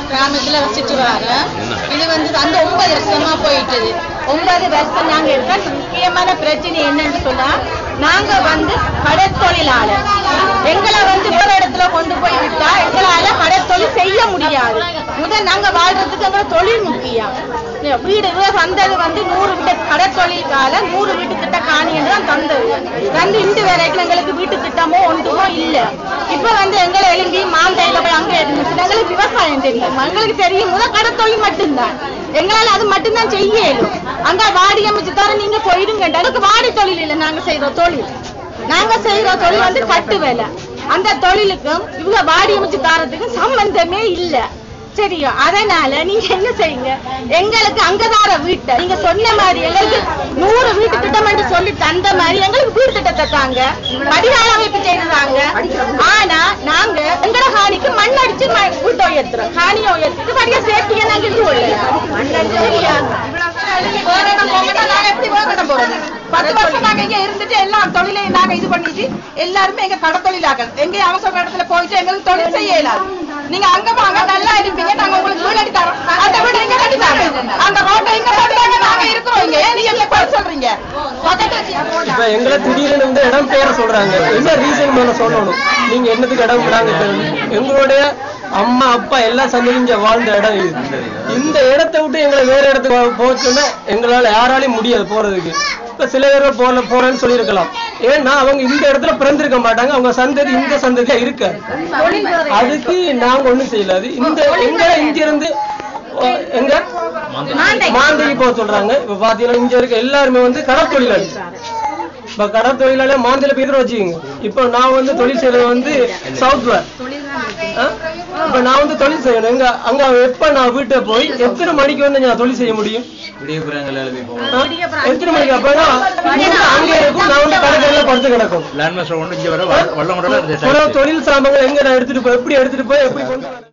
கிராமத்துல வசிச்சுட்டு வரேன் இது வந்து அந்த ஒன்பது வருஷமா போயிட்டுது ஒன்பது வருஷம் நாங்க இருக்க முக்கியமான பிரச்சனை என்னன்னு சொன்னா நாங்க வந்து கடற்தொழிலாளர் எங்களை வந்து ஒரு இடத்துல கொண்டு போய் விட்டா எங்களால கடற்தொழில் செய்ய முடியாது முதல் நாங்க வாழ்றதுக்கு எங்க தொழில் முக்கியம் வீடு இவர் வந்தது வந்து நூறு வீட்டு கடற்தொழிலுக்கால நூறு வீட்டு திட்ட காணின்னு தான் தந்தது வந்து இன்று வரைக்கும் எங்களுக்கு வீட்டு திட்டமோ ஒன்றுமோ இல்ல இப்ப வந்து எங்களை எழும்பி மாந்தையில போய் அங்க இருந்துச்சு எங்களுக்கு விவசாயம் தெரியும் எங்களுக்கு தெரியும் முதல் கடற்தொழில் மட்டும்தான் எங்களால அது மட்டும்தான் செய்ய இயலும் அங்க வாடி அமைச்சு தர நீங்க போயிடுங்க எனக்கு வாடி தொழில் இல்ல நாங்க செய்யற தொழில் நாங்க செய்யற தொழில் வந்து கட்டு வேலை அந்த தொழிலுக்கும் இவங்க வாடி அமைச்சு தரதுக்கும் சம்பந்தமே இல்ல சரியா அதனால நீங்க என்ன செய்யுங்க எங்களுக்கு அங்கதார வீட்டை நீங்க சொன்ன மாதிரி எங்களுக்கு நூறு வீட்டு திட்டம் என்று சொல்லி தந்த மாதிரி எங்களுக்கு வீடு திட்டத்தை தாங்க படிகால அமைப்பு செய்தாங்க ஆனா நாங்க எங்கட காணிக்கு மண் அடிச்சு ம- வீட்டை உயர்த்துறோம் காணியை உயர்த்திட்டு படியா சேஃப்டியா நாங்க இது சரியா வேகடம் போகணும், நாங்க எப்படி வேகடம் போறது? பத்து வருஷம் நாங்க இங்க இருந்துட்டு எல்லாம் தொழிலையும் நாங்க இது பண்ணிட்டு எல்லாருமே எங்க கடத்தொழிலாக்கள் எங்க அவசர இடத்துல போயிட்டு எங்களுக்கு தொழில் செய்ய இயலாது நீங்க அங்க வாங்க நல்லா இருப்பீங்க நாங்க உங்களுக்கு வீடு அடி தரோம் அந்த வீடு இங்க கட்டித்தாங்க அந்த ரோட்டை இங்க போட்டுதாங்க நாங்க இருக்கிறோம் இங்க ஏன் நீங்க எப்படி குறை சொல்றீங்க பக்கத்து இப்ப எங்களை திடீர்னு இந்த இடம் பேர சொல்றாங்க என்ன ரீசன் மேல சொல்லணும் நீங்க என்னத்துக்கு இடம் விடாங்க எங்களுடைய அம்மா அப்பா எல்லாம் சந்ததிஞ்ச வாழ்ந்த இடம் இது இந்த இடத்தை விட்டு எங்களை வேற இடத்துக்கு போச்சுன்னா எங்களால யாராலையும் முடியாது போறதுக்கு இப்ப சில பேர் போல போறேன்னு சொல்லியிருக்கலாம் ஏன்னா அவங்க இந்த இடத்துல பிறந்திருக்க மாட்டாங்க அவங்க சந்ததி இந்த சந்ததியா இருக்காது அதுக்கு நாங்க ஒண்ணும் செய்யல அது இந்த எங்க இங்க இருந்து அஹ், எங்க மாந்தைக்கு போக சொல்றாங்க இப்ப பாத்தீங்கன்னா இங்க இருக்க எல்லாருமே வந்து கடற்தொழிலாளி இப்ப கடற்தொழிலாளி மாந்தையில பேர் வச்சுக்கோங்க இப்ப நான் வந்து தொழில் செய்யறது வந்து சவுத் வேர் இப்ப நான் வந்து தொழில் செய்யணும் எங்க அங்க எப்ப நான் வீட்டை போய் எத்தனை மணிக்கு வந்து நான் தொழில் செய்ய முடியும் விடியபுரங்கள் எழுப்பி போவோம் ஆ? எத்தனை மணிக்கு அப்பனா அங்கே இருக்கும் நான் வந்து கடைக்கெல்லாம் படுத்து கிடக்கும் லேண்ட் மாஸ்டர் கொண்டு இங்க வர வள்ளம் ஒரு தொழில் சாமான்கள் எங்க நான் எடுத்துட்டு போய் எப்படி எடுத்துட்டு போய் எப்படி கொண்டு வரேன்